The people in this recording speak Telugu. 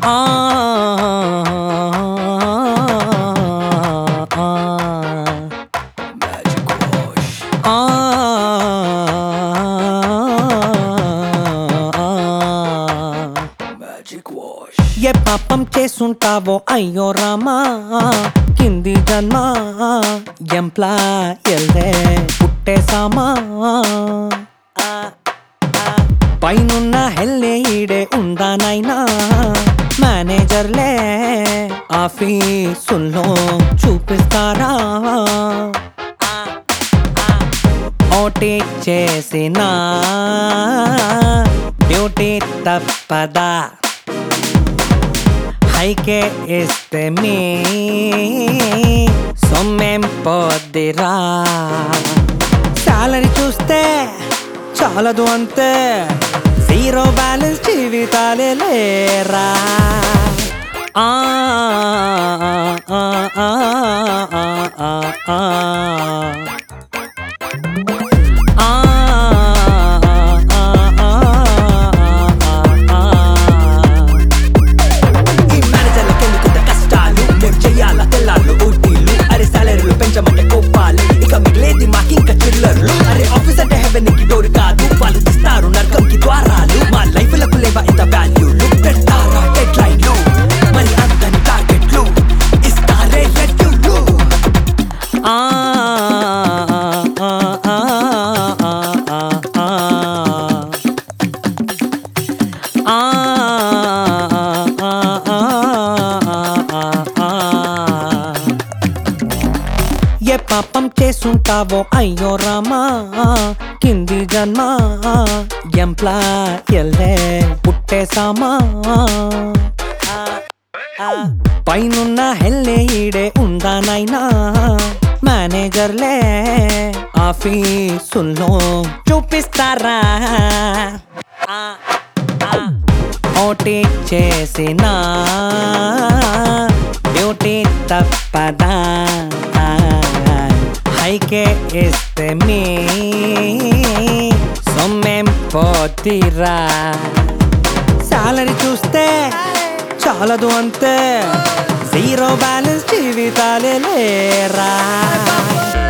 ఆ ఆ Magic Wash. ఆ Magic Wash. ఏ పాపం చేసుంటావో అయ్యో రామా కింది జన్మ ఎంప్లా ఎల్దే పుట్టేసామా పైనున్న హెల్లే ఈడే ఉందానైనా మేనేజర్లే ఆఫీసుల్లో చూపిస్తారా ఓటీ చేసిన డ్యూటీ తప్పదా హైకే ఇస్తే మీ సొమ్మేం పోద్దిరా సాలరీ చూస్తే చాలదు అంతే జీరో బ్యాలెన్స్ జీవితాలే లేరా ఆ ఆ, ఆ, ఆ, ఆ, ఆ. ఆ, ఆ, ఆ, ఆ, ఆ. ఈ మేనేజర్లకు ఎందుకుంత కష్టాలు మేము చెయ్యాలా తెల్లాళ్ళు ఊటీలు అరే సాలరీలు పెంచమంటే కోపాలు ఇక మిగిలేది మాకింక చిల్లర్లు అరే ఆఫీస్ అంటే హెవెన్ కి డోర్ కాదు వాళ్ళు తీస్తారు నరకంకి ద్వారాలు మా లైఫ్ లకు లేవా ఇంత వాల్యూలు పెడతారా డెడ్ లైన్లు మరి అంతని టార్గెట్లు ఇస్తారే రెడ్యూలు ఆ ఆ, ఆ, ఆ, ఆ, ఆ. ఆ, ఆ, ఆ, ఆ, ఆ. ఏ పాపం చేసుంటావో అయ్యో రామా కింది జన్మ ఎంప్లా ఎల్దే పుట్టేసామా పైనున్న హెల్లే ఈడే ఉందానైనా మేనేజర్లే ఆఫీసుల్లో చూపిస్తారా ఓటీ చేసిన డ్యూటీ తప్పదా హైకే ఇస్తే మీ సొమ్మేం పోతీరా సాలరీ చూస్తే చాలదు అంతే జీరో బ్యాలెన్స్ జీవితాలే లేరా